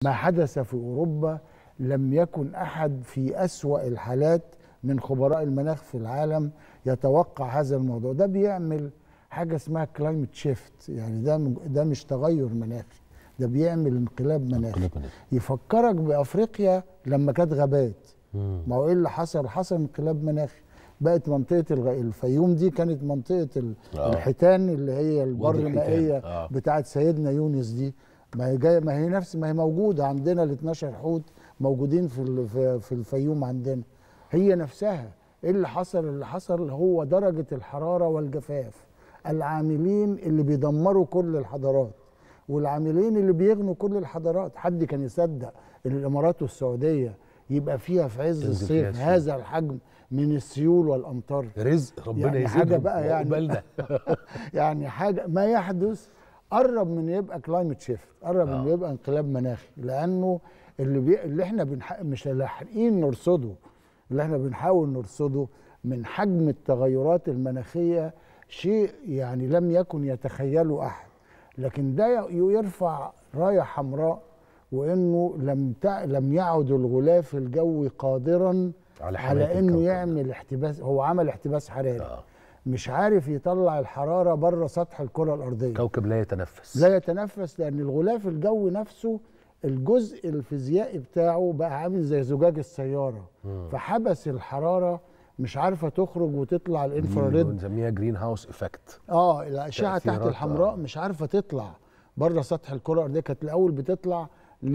ما حدث في أوروبا لم يكن أحد في أسوأ الحالات من خبراء المناخ في العالم يتوقع هذا الموضوع ده بيعمل حاجة اسمها كلايمت شيفت يعني ده ده مش تغير مناخي ده بيعمل انقلاب مناخي يفكرك بأفريقيا لما كانت غابات ما هو ايه اللي حصل حصل انقلاب مناخي بقت منطقه الغ... الفيوم دي كانت منطقه ال... آه. الحيتان اللي هي البر وادي الحيتان. المائيه آه. بتاعت سيدنا يونس دي ما هي جايه ما هي نفس ما هي موجوده عندنا ال 12 حوت موجودين في ال... في- في الفيوم عندنا هي نفسها ايه اللي حصل اللي حصل هو درجه الحراره والجفاف العاملين اللي بيدمروا كل الحضارات والعاملين اللي بيغنوا كل الحضارات حد كان يصدق ان الامارات والسعوديه يبقى فيها في عز تنزل فيها الصيف السيول. هذا الحجم من السيول والامطار رزق ربنا يعني يزيدهم حاجة بقى يعني. وعقبالنا. يعني حاجه ما يحدث قرب من يبقى كلايمت شيفت قرب من آه. يبقى انقلاب مناخي لانه اللي بي... اللي احنا بنح... مش لاحقين نرصده اللي احنا بنحاول نرصده من حجم التغيرات المناخيه شيء يعني لم يكن يتخيله احد لكن ده ي- يرفع رايه حمراء وانه لم تع... لم يعد الغلاف الجوي قادرا على حماية على انه الكوكب. يعمل احتباس هو عمل احتباس حراري آه. مش عارف يطلع الحراره بره سطح الكره الارضيه كوكب لا يتنفس لا يتنفس لان الغلاف الجوي نفسه الجزء الفيزيائي بتاعه بقى عامل زي زجاج السياره فحبس الحراره مش عارفه تخرج وتطلع دي الانفراريد بنسميها جرين هاوس افكت اه الاشعه تحت تأثيرات، الحمراء آه. مش عارفه تطلع بره سطح الكره الارضيه كانت الاول بتطلع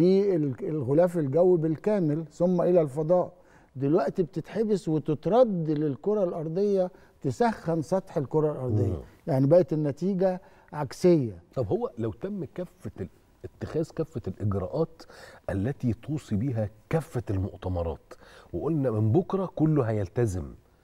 للغلاف الجوي بالكامل ثم الى الفضاء دلوقتي بتتحبس وتترد للكره الارضيه تسخن سطح الكره الارضيه مم. يعني بقت النتيجه عكسيه طب هو لو تم كافه ال- اتخاذ كافه الاجراءات التي توصي بها كافه المؤتمرات وقلنا من بكره كله هيلتزم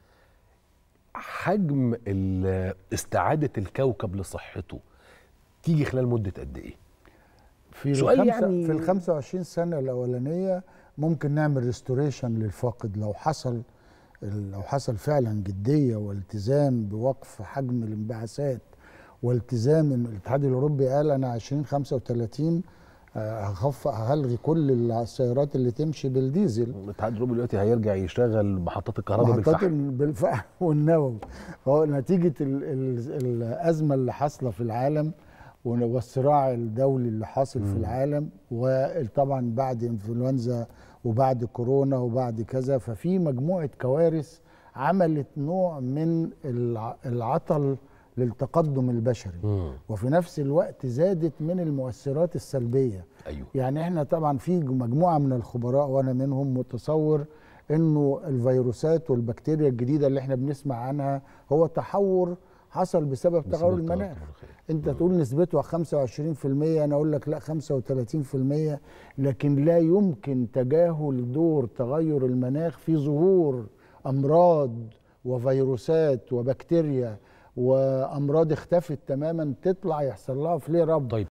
حجم ال- استعاده الكوكب لصحته تيجي خلال مده قد ايه؟ في سؤال الخمسة يعني- في ال 25 سنه الاولانيه ممكن نعمل ريستوريشن للفاقد لو حصل لو حصل فعلا جديه والتزام بوقف حجم الانبعاثات والتزام ان الاتحاد الاوروبي قال انا 2035 آه، هخف هلغي كل السيارات اللي تمشي بالديزل الاتحاد الاوروبي دلوقتي هيرجع يشتغل محطات الكهرباء محطات بالفحم ال- بالفحم والنووي هو نتيجة ال ال الأزمة اللي حاصلة في العالم ون- والصراع الدولي اللي حاصل في العالم وطبعا بعد انفلونزا وبعد كورونا وبعد كذا ففي مجموعة كوارث عملت نوع من الع- العطل للتقدم البشري مم. وفي نفس الوقت زادت من المؤثرات السلبيه ايوه يعني احنا طبعا في مجموعه من الخبراء وانا منهم متصور انه الفيروسات والبكتيريا الجديده اللي احنا بنسمع عنها هو تحور حصل بسبب تغير التغير المناخ المناخي. انت تقول نسبته 25% انا اقول لك لا 35% لكن لا يمكن تجاهل دور تغير المناخ في ظهور امراض وفيروسات وبكتيريا وامراض اختفت تماما تطلع يحصل لها فلير اب طيب